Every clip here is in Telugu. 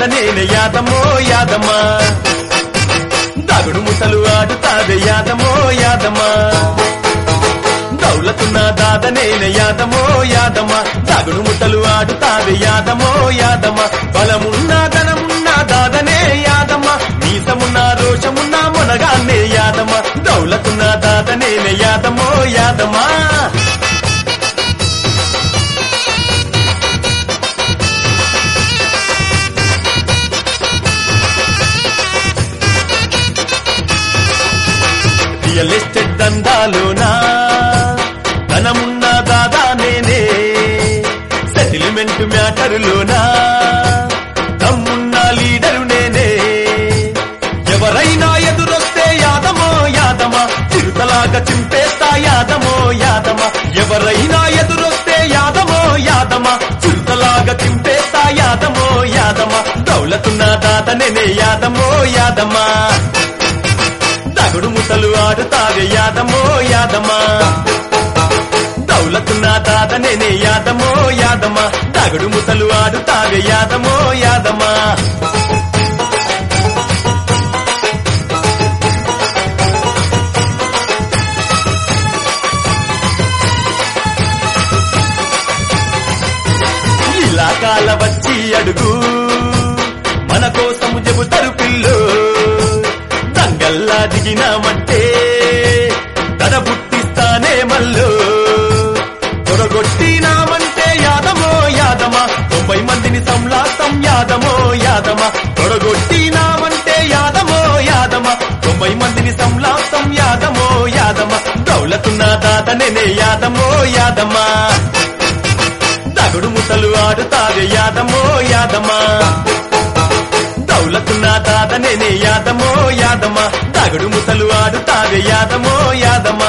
నేనే యాదమో యాదమా దాగుడు ముసలు ఆడుతావే యాదమో యాదమా దౌలతున్న దాద నేనే యాదమో యాదమా దాగుడు ముసలు ఆడుతావే యాదమో యాదమా బలమున్న ధనమున్న దాదనే యాదమా మీసమున్న రోషమున్న మునగాన్నే యాదమా దౌలతున్న దాద నేనే యాదమో యాదమా రియల్ ఎస్టేట్ దందాలోనా ధనమున్న దాదా నేనే సెటిల్మెంట్ మ్యాటరులోనా దమ్మున్న లీడరు నేనే ఎవరైనా ఎదురొస్తే యాదమో యాదమా చిరుతలాగా చింపేస్తా యాదమో యాదమా ఎవరైనా ఎదురొస్తే యాదమో యాదమా చిరుతలాగా చింపేస్తా యాదమో యాదమా దౌలతున్న దాత నేనే యాదమో యాదమా దగుడు ముసలు ఆడుతావే యాదమో యాదమా దౌలతున్న దాత నేనే యాదమో యాదమా దగుడు ముసలు ఆడుతావే యాదమో యాదమా ఇలాకాల వచ్చి అడుగు మన కోసము చెబుతారు పిల్లు దంగల్లా దిగినామంటే తన పుట్టిస్తానే మల్లు తొడగొట్టినామంటే యాదమో యాదమా తొంభై మందిని సంలాసం యాదమో యాదమా తొడగొట్టినామంటే యాదమో యాదమా తొంభై మందిని సంలాసం యాదమో యాదమా దౌలతున్న దాతనే యాదమో యాదమా దగుడు ముసలు ఆడుతావే యాదమో యాదమా దౌలతున్న దాదనే యాదమో యాదమా దగుడు ముసలు ఆడుతావే యాదమో యాదమా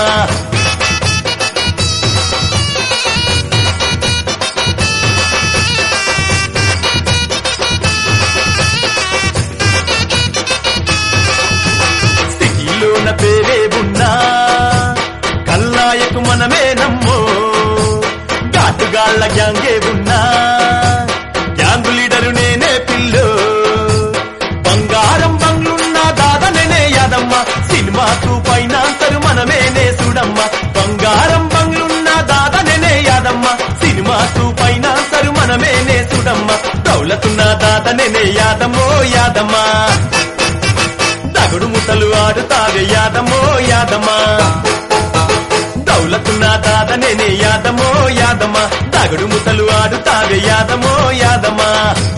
సిటీలోన పేరే ఉన్నా కల్లాయకు మనమే నమ్మో ఘాటుగాళ్ళ గ్యాంగే ఉన్నా గ్యాంగు లీడరు నేనే పిల్లు బంగారం బంగ్లున్న దాదనే యాదమ్మ సినిమాకు ఫైనాన్సరు మనమేనే చూడమ్మ బంగారం బంగ్లున్న దాదనే యాదమ్మ సినిమాకు ఫైనాన్సరు మనమేనే చూడమ్మ దౌలతున్న దాదనే యాదమ్మో యాదమ్మా దగుడు ముసలు ఆడుతావే యాదమో యాదమా దౌలతున్న దాదనే యాదమో యాదమా దగుడు ముసలు ఆడుతావే యాదమో యాదమా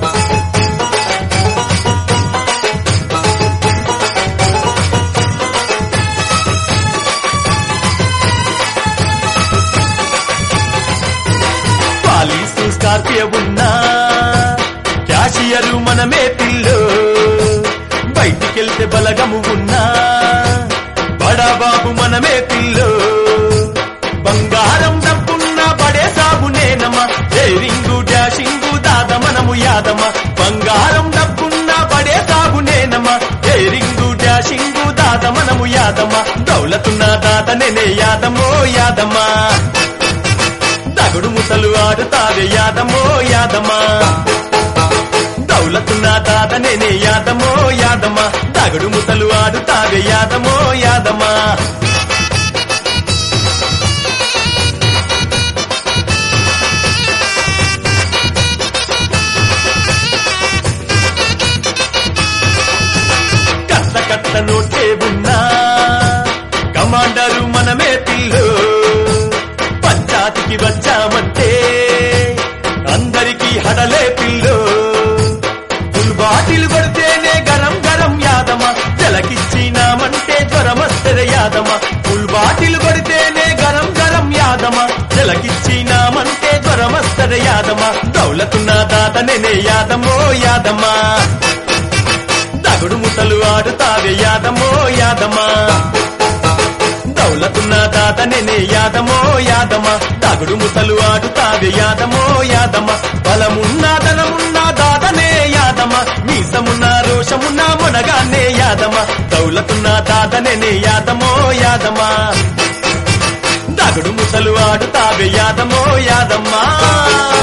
పాలీసు స్కార్పియో ఉన్నా క్యాషియరు మనమే పిల్లు బయటికెళ్తే బలగము ఉన్నా బడాబాబు మనమే పిల్లు బంగారం డబ్బున్న పడే సాబు నేనమా డైరింగు డాషింగు దాద మనము యాదమా బంగారం డబ్బున్న పడే సాబు నేనమా డైరింగు డాషింగు దాద మనము యాదమా దౌలతున్న దాద నేనే యాదమో యాదమా దగుడు ముసలు ఆడుతావే యాదమో యాదమా దౌలతున్న దాదనే యాదమో యాదమా దగుడు ముసలు ఆడుతావే యాదమో యాదమా కట్ట కట్ట నోటే ఉన్నా కమాండరు మనమే పిల్లు పంచాతికి వచ్చామంటే అందరికీ హడలే పిల్లు ఫుల్ బాటిల్ కొడితేనే గరం గరం యాదమా జలకిచ్చినామంటే జ్వరమస్తర యాదమా ఫుల్ బాటిల్ కొడితేనే గరం గరం యాదమా జలకిచ్చినామంటే జ్వరమస్తర యాదమా దౌలతున్న దాతనే యాదమో యాదమా దగుడు ముసలు ఆడుతావే యాదమో యాదమా దౌలతున్న దాతనే యాదమో యాదమా దగుడు ముసలు ఆడుతావే యాదమో యాదమా బలమున్న ధనమున్న దాదనే యాదమా మీసమున్న రోషమున్న మునగానే యాదమా దౌలతున్న దాదనే యాదమో యాదమా దగుడు ముసలు ఆడుతావే యాదమో యాదమ్మా